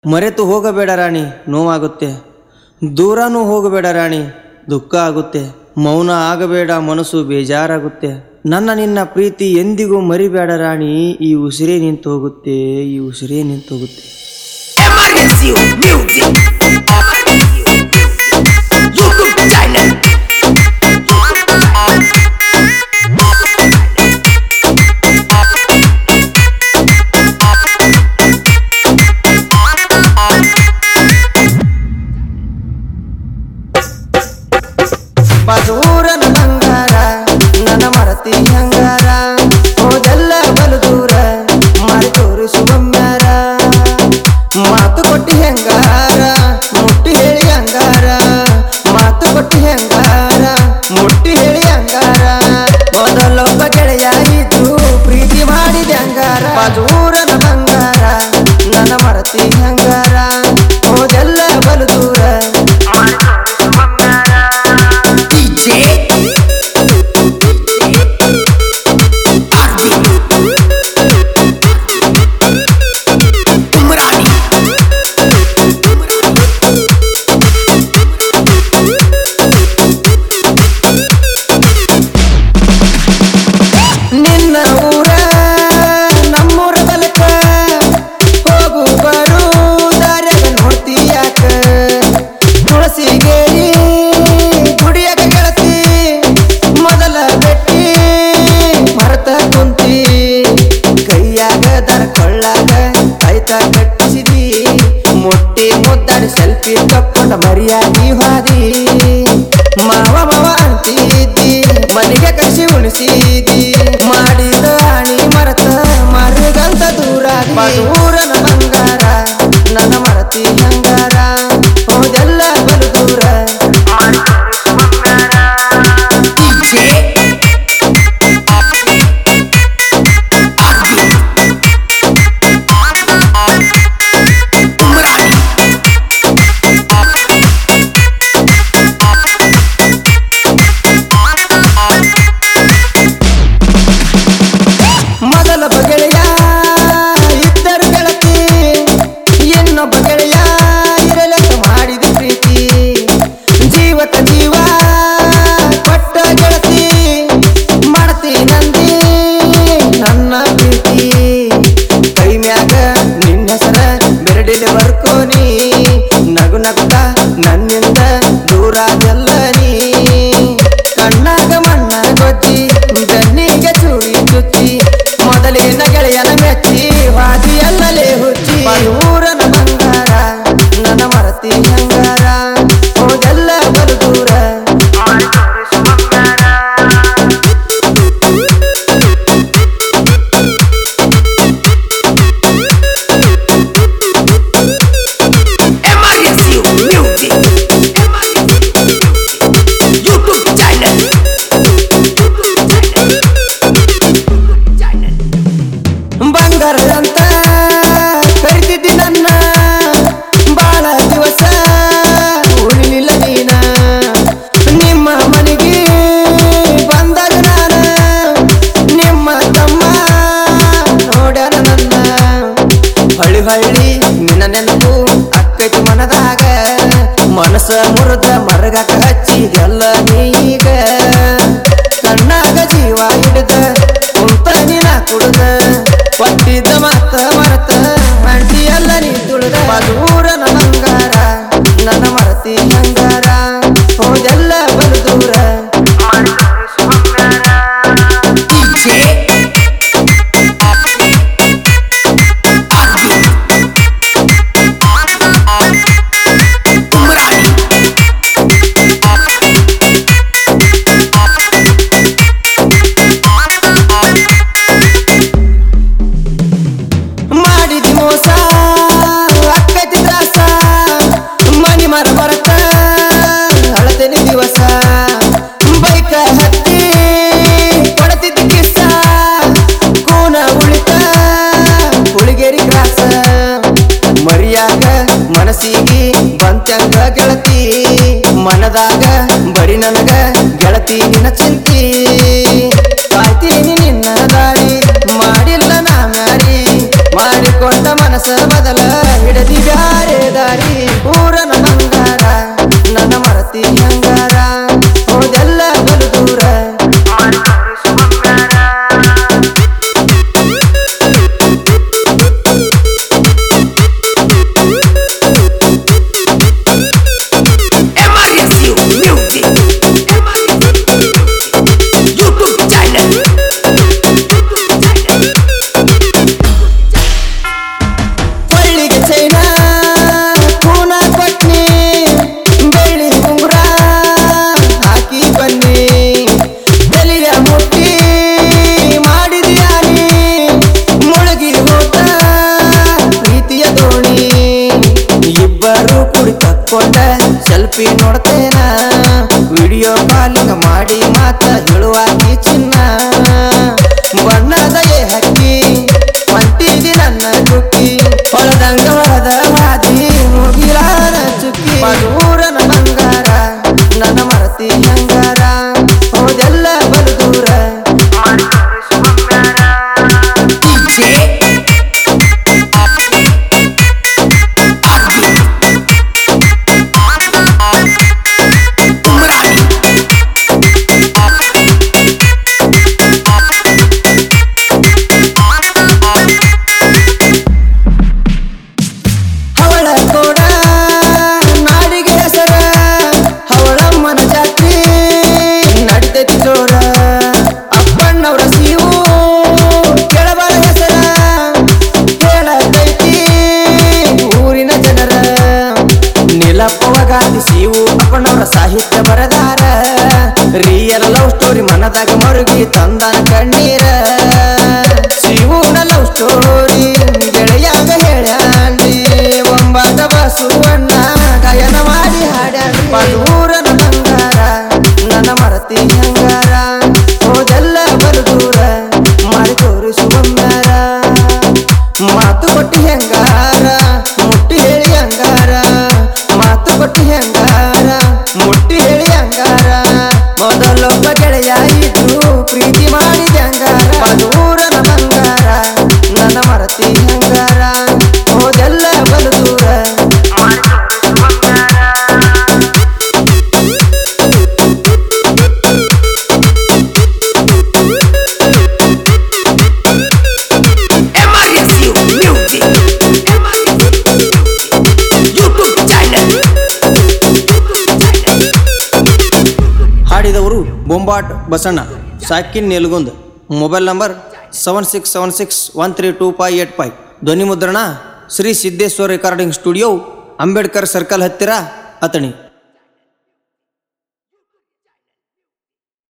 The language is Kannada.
ಮರೆತು ಹೋಗಬೇಡ ರಾಣಿ ನೋವಾಗುತ್ತೆ ದೂರನೂ ಹೋಗಬೇಡ ರಾಣಿ ದುಃಖ ಆಗುತ್ತೆ ಮೌನ ಆಗಬೇಡ ಮನಸ್ಸು ಬೇಜಾರಾಗುತ್ತೆ ನನ್ನ ನಿನ್ನ ಪ್ರೀತಿ ಎಂದಿಗೂ ಮರಿಬೇಡ ರಾಣಿ ಈ ಉಸಿರೇ ನಿಂತು ಹೋಗುತ್ತೆ ಈ ಉಸಿರೇ ನಿಂತು ಹೋಗುತ್ತೆ Emergency Music YouTube channel ಬದೂರನ ಬಂಗಾರ ನನ್ನ ಮರತಿ ಹಂಗಾರ ಹೋದೆಲ್ಲ ಬಲು ದೂರ ಮಾರಿ ತೋರಿಸು ಬಮ್ಮ್ಯಾರ ಮಾತು ಕೊಟ್ಟಿ ಹೆಂಗಾರ ಮುಟ್ಟಿ ಹೇಳಿ ಹಂಗಾರ ಮಾತು ಕೊಟ್ಟಿ ಹೆಂಗಾರ ಮುಟ್ಟಿ ಹೇಳಿ ಹಂಗಾರ ಮೊದಲೊಬ್ಬ ಗೆಳೆಯ ಇದ್ದು ಪ್ರೀತಿ ಮಾಡಿದೆ ಹಂಗಾರ ಬದೂರನ ಬಂಗಾರ ನನ್ನ ಮರತಿ ಹಂಗಾರ ಹೋದೆಲ್ಲ ಬಲು ದೂರ DJ Arvind Umrani ನಿನ್ನ ಊರ ನಮ್ಮೂರ ಬಲಕ ಹೋಗು ಬರು ದಾರ್ಯಾಗ ನೋಡ್ತೀಯಾಕ ತುಳಸಿ ಗೇರಿ ಗುಡಿಯಾಗ ಗೆಳತಿ ಮೊದಲ ಬೆಟ್ಟಿ ಮರತ ಕುಂತಿ ಕೈಯಾಗ ದರ ಕೊಳ್ಳಾಗ ಕೈತ ಕಟ್ಟಿಸಿದಿ ಮೊಟ್ಟಿ ಮುದ್ದಾಡಿ ಸೆಲ್ಫಿ ತಕ್ಕೊಂಡ ಮರಿಯಾಗಿ ಹಾದಿ ಮಾವ ಮಾವ ಅಂತಿದ್ದಿ ಮನೆಗೆ ಕಸಿ ಉಣಿಸಿದಿ ಮಾಡಿದ ಹಾನಿ ಮರತ ಮರಗಂತ ದೂರ ಊರನ ಬಂಗಾರ ನನ್ನ ಮರತಿ ಹಂಗಾರ ಹೋದೆಲ್ಲ ಬಲು ದೂರ DJ Arvind Umrani ಮೊದಲ ಬಗೆಳೆಯ ಇದ್ದರು ಗೆಳತಿ ಇನ್ನೊಬ್ಬ ಗೆಳೆಯ ಇರಲೆಕ್ಕ ಮಾಡಿದ ಪ್ರೀತಿ ಜೀವಕ ಜೀವ ಕೊಟ್ಟ ಗೆಳತಿ ಮಾಡ್ತಿ ನಂದಿ ನನ್ನ ಪ್ರೀತಿ ಕೈ ಮ್ಯಾಗ ನಿನ್ನ ಹೆಸರ ಬೆರಡಿಲೆ ಬರ್ಕೋನಿ ನಗು ನಗುತ್ತ ನನ್ನಿಂದ ದೂರ ಎಲ್ಲ ನೀ ಕಣ್ಣಾಗ ಮಣ್ಣ ಗೊಜ್ಜಿ ಬೆನ್ನಿಗೆ ಚೂರಿ ಚುಚ್ಚಿ ಮೊದಲಿನ ಗೆಳೆಯನ ಮೆಚ್ಚಿ ವಾದಿ ಎಲ್ಲಲೇ ಹುಚ್ಚಿ ಊರನ ಬಂಗಾರ ನನ್ನ ಮರತಿ ಹಂಗಾರ ಹೋದೆಲ್ಲ ಬಲು ದೂರ Emergency Music YouTube channel ಬಂಗಾರದಂತ ಕರಿತಿದ್ದಿ ನನ್ನ ಬಾಳ ದಿವಸ ಉಳಿಲಿಲ್ಲ ನೀನ ನಿಮ್ಮ ಮನೆಗೆ ಬಂದಾಗ ನಾನ ನಿಮ್ಮ ತಮ್ಮ ನೋಡ್ಯಾನ ನನ್ನ ಹಳ್ಳಿ ಹಳ್ಳಿ ನಿನ್ನ ನೆನಪು ಅಕ್ಕೈತಿ ಮನದಾಗ ಮನಸ್ಸ ಮುರಿದ ಮರಗಕ ಹಚ್ಚಿದೆಲ್ಲ ನೀಗ ಕಣ್ಣಾಗ ಜೀವ ಹಿಡಿದ ಕುಂತ ನಿನ ಕುಡ್ದ ಪಟ್ಟಿದ್ದ ಮಾತ ಮರತ ಅಂಟಿ ಎಲ್ಲ ನೀ ತುಳಿದ ದೂರನ ಬಂಗಾರ ನನ್ನ ಮರತಿ ಹಂಗಾರ ಹೋದೆಲ್ಲ ಬಲು ದೂರ DJ Arvind Umrani ಮಾಡಿದಿ ಮೋಸ ಅಕ್ಕೈತಿ ತ್ರಾಸ ಮನಿ ಮರ ಬರಕ ಅಳತೇನೆ ದಿವಸ ಬೈಕ ಹತ್ತಿ ಕೊಡತಿದ್ದ ಕಿಸ್ಸ ಕೂನ ಉಳಿತ ಹುಳಿಗೇರಿ ಕ್ರಾಸ ಮರಿಯಾಗ ಮನಸ್ಸಿಗೆ ಬಂತಂಗ ಗೆಳತಿ ಮನದಾಗ ಬರಿ ನನಗ ಗೆಳತಿ ನಿನ್ನ ಚಿಂತಿ ಕಾಯ್ತೀನಿ ನಿನ್ನ ದಾರಿ ಮಾಡಿಲ್ಲ ನಾ ಮ್ಯಾರಿ ಮಾಡಿಕೊಂಡ ಮನಸ್ಸ ಮನಸ ಬದಲ ಹಿಡದಿ ಬ್ಯಾರೆ ದಾರಿ ಊರನ ಬಂಗಾರ ನನ್ನ ಮರತಿ ಹಂಗಾರ ಹೋದೆಲ್ಲ ಬಲು ದೂರ MRSU Music. YouTube channel. ಕೊಳ್ಳಿಗೆ ಚೈನ ಕೂನ ಕೊಟ್ನಿ ಬೆಳ್ಳಿ ಉಂಗುರ ಹಾಕಿ ಬನ್ನಿ ತಲೆಯ ಮುಟ್ಟಿ ಮಾಡಿದ್ಯಾನಿ ಮುಳುಗಿ ಹೋದ ಪ್ರೀತಿಯ ದೋಣಿ ಇಬ್ಬರು ಕುಡಿ ತಕ್ಕೊಂಡ ಸೆಲ್ಫಿ ನೋಡ್ತೇನ ವಿಡಿಯೋ ಕಾಲಿಂಗ್ ಮಾಡಿ ಮಾತ ಹೇಳುವಾಕಿ ಚಿನ್ನ ಬಣ್ಣದ ಎ ಹಕ್ಕಿ ಹೊಂಟಿದಿ ನನ್ನ ಕುಕ್ಕಿ ಹೊಳದಂಗ ಹೊಳದ ಹಾದಿ ಮುಗಿಲಾರ ಚುಕ್ಕಿ ಮಧೂರನ ಬಂಗಾರ ನನ್ನ ಮರತಿ ಹಂಗಾರ ಹೋದೆಲ್ಲ ಬಲು ದೂರ DJ. Arvind. Umrani. ಹವಳ ಕೋಡ ನಾಡಿಗೆ ಹೆಸರ ಹವಳಮ್ಮನ ಜಾತ್ರೆ ನಡಿತೈತಿ ಜೋರ ಅಪ್ಪಣ್ಣವರ ಸೀವು ಕೆಳಬರ ಹೆಸರ ಕೇಳತೈತಿ ಊರಿನ ಜನರ ನೀಲಪ್ಪವಗಾದಿ ಸೀವು ಅಪ್ಪಣ್ಣವರ ಸಾಹಿತ್ಯ ಬರದಾರ ರಿಯಲ್ ಲವ್ ಸ್ಟೋರಿ ಮನದಾಗ ಮರುಗಿ ತಂದನ ಕಣ್ಣೀರ ಶಿವನ ಲವ್ ಸ್ಟೋರಿ ಗೆಳೆಯಾಗ ಹೇಳ್ಯಾನ್ರಿ ಒಂಬತ್ತ ಬಸವಣ್ಣ ಗಾಯನ ಮಾಡಿ ಹಾಡ್ಯಾನ್ರಿ ಮಧೂರನ ಬಂಗಾರ ನನ್ನ ಮರತಿ ಹಂಗಾರ ಹೋದೆಲ್ಲ ಬಲು ದೂರ ಮಾಡಿ ತೋರಿಸು ಬಂಗಾರ ಮಾತು ಕೊಟ್ಟಿ ಹೆಂಗಾರ ಮುಟ್ಟಿ ಹೇಳಿ ಹಂಗಾರ ಮಾತು ಕೊಟ್ಟಿ ಹೆಂಗಾರ ಮುಟ್ಟಿ ಹೇಳಿ ಹಂಗಾರ ಮೊದಲೊಬ್ಬ ಗೆಳೆಯ ಇದ್ದು ಪ್ರೀತಿ ಮಾಡಿದ ಹಂಗಾರ ಮಧೂರನ ಬಂಗಾರ ನನ್ನ ಮರತಿ ಹಂಗಾರ ಹೋದೆಲ್ಲ ಬಲು ದೂರ MRSU Music. YouTube channel. ಹಾಡಿದವರು ಬೊಂಬಾಟ್ ಬಸಣ್ಣ ಸಾಕಿನ್ Nelagund mobile number seven six seven six one three two five eight five ಧ್ವನಿ ಮುದ್ರಣ Shri Siddeshwara recording studio Ambedkar circle ಹತ್ತಿರ ಅತಣಿ